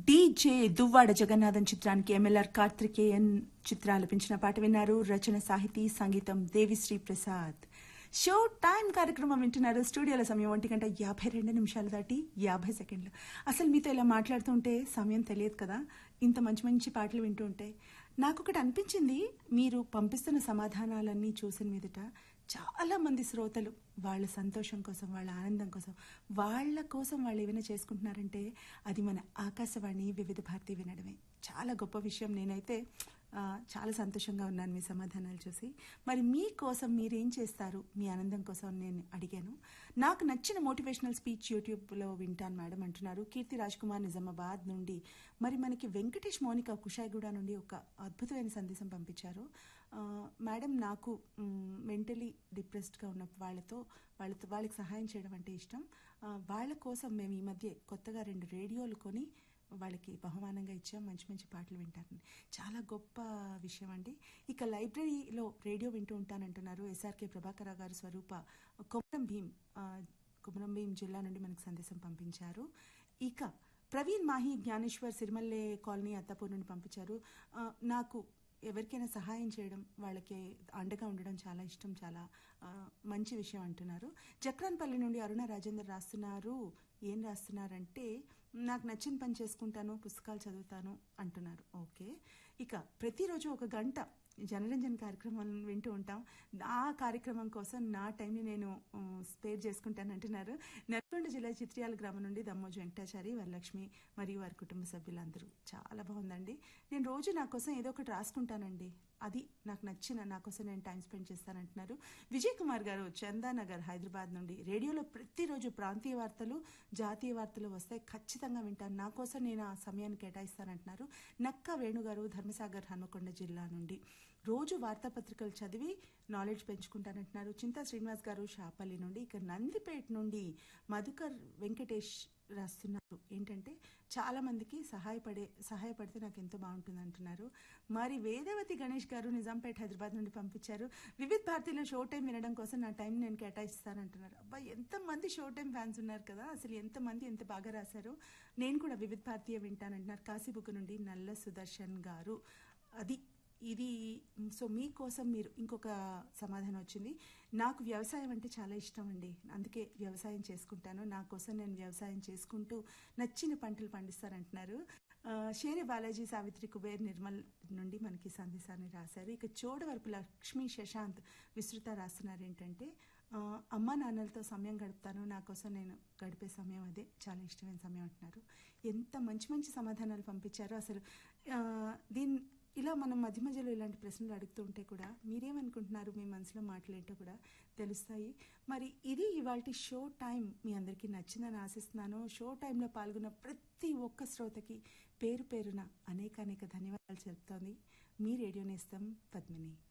DJ Duvvada Jagannathan చిత్రానికి MLR Karthikeyan చిత్ర ఆలపించిన పాట విన్నారు రచన సాహితీ సంగీతం దేవిశ్రీ ప్రసాద్ షో టైం కార్యక్రమం వింటున్నారు స్టూడియోల సమయం ఒంటి గంట యాభై రెండు నిమిషాలు దాటి యాభై సెకండ్లు అసలు మీతో ఇలా మాట్లాడుతుంటే సమయం తెలియదు కదా ఇంత మంచి మంచి పాటలు వింటూ ఉంటే నాకు ఒకటి అనిపించింది మీరు పంపిస్తున్న సమాధానాలన్నీ చూసిన మీదట చాలా మంది శ్రోతలు వాళ్ళ సంతోషం కోసం వాళ్ళ ఆనందం కోసం వాళ్ళ కోసం వాళ్ళు ఏమైనా చేసుకుంటున్నారంటే అది మన ఆకాశవాణి వివిధ భారతి వినడమే చాలా గొప్ప విషయం నేనైతే ఆ, చాలా సంతోషంగా ఉన్నాను మీ సమాధానాలు చూసి మరి మీకోసం మీరేం చేస్తారు మీ ఆనందం కోసం నేను అడిగాను నాకు నచ్చిన మోటివేషనల్ స్పీచ్ యూట్యూబ్లో వింటాను మేడం అంటున్నారు కీర్తి రాజ్ కుమార్ నిజామాబాద్ నుండి మరి మనకి వెంకటేష్ మౌనిక కుషాయిగూడ నుండి ఒక అద్భుతమైన సందేశం పంపించారు ఆ, మేడం నాకు మెంటలీ డిప్రెస్డ్గా ఉన్న వాళ్ళతో వాళ్ళతో వాళ్ళకి సహాయం చేయడం అంటే ఇష్టం ఆ, వాళ్ళ కోసం మేము ఈ మధ్య కొత్తగా రెండు రేడియోలు కొని వాళ్ళకి బహుమానంగా ఇచ్చాం మంచి మంచి పాటలు వింటారని చాలా గొప్ప విషయం అండి ఇక లైబ్రరీలో రేడియో వింటూ ఉంటానంటున్నారు ఎస్ఆర్కే ప్రభాకర్ గారు స్వరూప కొమరం భీం ఆ, కొమరం భీం జిల్లా నుండి మనకు సందేశం పంపించారు ఇక ప్రవీణ్ మాహి జ్ఞానేశ్వర్ సిరిమల్లే కాలనీ అత్తాపూర్ నుండి పంపించారు ఆ, నాకు ఎవరికైనా సహాయం చేయడం వాళ్ళకి అండగా ఉండడం చాలా ఇష్టం చాలా ఆ, మంచి విషయం అంటున్నారు చక్రాన్పల్లి నుండి అరుణ రాజేందర్ రాస్తున్నారు ఏం రాస్తున్నారంటే నాకు నచ్చిన పని చేసుకుంటాను పుస్తకాలు చదువుతాను అంటున్నారు ఓకే ఇక ప్రతిరోజు ఒక గంట జనరంజన్ కార్యక్రమం వింటూ ఉంటాం ఆ కార్యక్రమం కోసం నా టైంని నేను స్పేర్ చేసుకుంటాను అంటున్నారు నల్గొండ జిల్లా చిత్రియాల గ్రామం నుండి దమ్మోజు వెంకటాచారి వరలక్ష్మి మరియు వారి కుటుంబ సభ్యులందరూ చాలా బాగుందండి నేను రోజు నా కోసం ఏదో ఒకటి రాసుకుంటానండి అది నాకు నచ్చిన నా కోసం నేను టైం స్పెండ్ చేస్తానంటున్నారు విజయ్ కుమార్ గారు చందానగర్ హైదరాబాద్ నుండి రేడియోలో ప్రతిరోజు ప్రాంతీయ వార్తలు జాతీయ వార్తలు వస్తాయి ఖచ్చితంగా వింటాను నా కోసం నేను ఆ సమయాన్ని కేటాయిస్తానంటున్నారు నక్క వేణుగారు ధర్మసాగర్ హన్మకొండ జిల్లా నుండి రోజు వార్తాపత్రికలు చదివి నాలెడ్జ్ పెంచుకుంటానంటున్నారు చింతా శ్రీనివాస్ గారు షాపల్లి నుండి ఇక నందిపేట నుండి మధుకర్ వెంకటేష్ రాస్తున్నారు ఏంటంటే చాలా మందికి సహాయపడే సహాయపడితే నాకు ఎంతో బాగుంటుంది అంటున్నారు మరి వేదవతి గణేష్ గారు నిజాంపేట హైదరాబాద్ నుండి పంపించారు వివిధ భారతిలో షో టైం వినడం కోసం నా టైం నేను కేటాయిస్తానంటున్నారు అబ్బా ఎంతమంది షో టైం ఫ్యాన్స్ ఉన్నారు కదా అసలు ఎంతమంది ఎంత బాగా రాశారు నేను కూడా వివిధ భారతీయ వింటానంటున్నారు కాశీబుక్ నుండి నల్ల సుదర్శన్ గారు అది ఇది సో మీకోసం మీరు ఇంకొక సమాధానం వచ్చింది నాకు వ్యవసాయం అంటే చాలా ఇష్టం అండి అందుకే వ్యవసాయం చేసుకుంటాను నా కోసం నేను వ్యవసాయం చేసుకుంటూ నచ్చిన పంటలు పండిస్తానంటున్నారు ఆ, షేరే బాలాజీ సావిత్రి కుబేర్ నిర్మల్ నుండి మనకి సందేశాన్ని రాశారు ఇక చోడవరపు లక్ష్మీ శశాంత్ విస్తృత రాస్తున్నారు ఏంటంటే ఆ, అమ్మా నాన్నలతో సమయం గడుపుతాను నా కోసం నేను గడిపే సమయం అదే చాలా ఇష్టమైన సమయం అంటున్నారు ఎంత మంచి మంచి సమాధానాలు పంపించారో అసలు ఆ, దీని ఇలా మనం మధ్య మధ్యలో ఇలాంటి ప్రశ్నలు అడుగుతూ ఉంటే కూడా మీరేమనుకుంటున్నారు మీ మనసులో మాటలేంటో కూడా తెలుస్తాయి మరి ఇది ఇవాళ షో టైం మీ అందరికీ నచ్చిందని ఆశిస్తున్నాను షో టైంలో పాల్గొన్న ప్రతి ఒక్క శ్రోతకి పేరు పేరున అనేక అనేక ధన్యవాదాలు చెప్తోంది మీ రేడియో నేస్తం పద్మిని